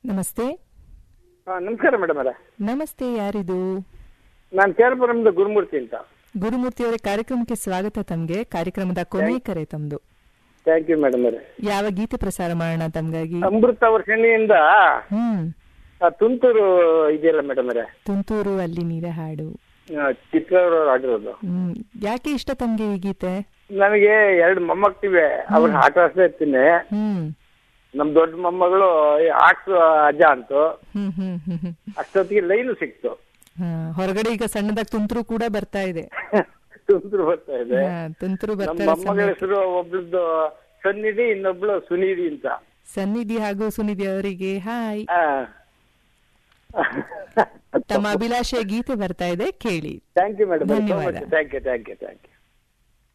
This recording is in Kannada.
ನಮಸ್ತೆ ಹಾ, ನಮಸ್ಕಾರ ಮೇಡಮ್ ಅವರೇ ನಮಸ್ತೆ ಯಾರಿದು ನಾನು ಕೇರಪುರಂದ ಗುರುಮೂರ್ತಿ ಅಂತ ಗುರುಮೂರ್ತಿ ಅವರೇ ಕಾರ್ಯಕ್ರಮಕ್ಕೆ ಸ್ವಾಗತ ತಮ್ಗೆ ಕಾರ್ಯಕ್ರಮದ ಕೊನೆ ಕರೆ ತಮ್ದು ಥ್ಯಾಂಕ್ ಯು ಮೇಡಮ್ ಅವರೇ ಯಾವ ಗೀತೆ ಪ್ರಸಾರ ಮಾಡೋಣ ತಮ್ಗಾಗಿ ಅಮೃತ ವರ್ಷಣಿಯಿಂದ ಹ್ಮ್ ಆ, ತುಂತುರು ಇದೆಯಲ್ಲ ಮೇಡಮ್ ಅವರೇ ತುಂತೂರು ಅಲ್ಲಿ ನೀರ ಹಾಡು ಚಿತ್ರವರು ಆಡಿರೋದು ಹ್ಮ್ ಯಾಕೆ ಇಷ್ಟ ತಮ್ಗೆ ಈ ಗೀತೆ ನನಗೆ ಎರಡು ಮೊಮ್ಮಕ್ಳಿವೆ ಅವ್ರನ್ನ ಆಟ ಆಡಿಸ್ತಾ ಇರ್ತೀನಿ ಹ್ಮ್ ನಮ್ ದೊಡ್ಡ ಮೊಮ್ಮಗಳು ಆರ್ಟ್ಸ್ ಅಜ್ಜ ಅಂತು ಹ್ಮ್ ಹ್ಮ್ ಹ್ಮ್ ಹ್ಮ್ ಅಷ್ಟೊತ್ತಿಗೆ ಲೈನು ಸಿಕ್ತು ಹಾ, ಹೊರಗಡೆ ಈಗ ಸಣ್ಣದಾಗಿ ತುಂತುರು ಕೂಡ ಬರ್ತಾ ಇದೆ ತುಂತುರು ಬರ್ತಾ ಇದೆ ಹಾ, ತುಂತುರು ನಮ್ಮ ಬರ್ತಾ ಮೊಮ್ಮಗಳ ಹೆಸರು ಒಬ್ಳದ್ದು ಸನ್ನಿಧಿ ಇನ್ನೊಬ್ಳು ಸುನಿಧಿ ಅಂತ ಸನ್ನಿಧಿ ಹಾಗೂ ಸುನಿಧಿ ಅವರಿಗೆ ಹಾಯ್ ಆ. ತಮ್ಮ ಅಭಿಲಾಷೆಯ ಗೀತೆ ಬರ್ತಾ ಇದೆ ಕೇಳಿ ಥ್ಯಾಂಕ್ ಯು ಮೇಡಮ್ ಧನ್ಯವಾದ. Thank you thank you thank you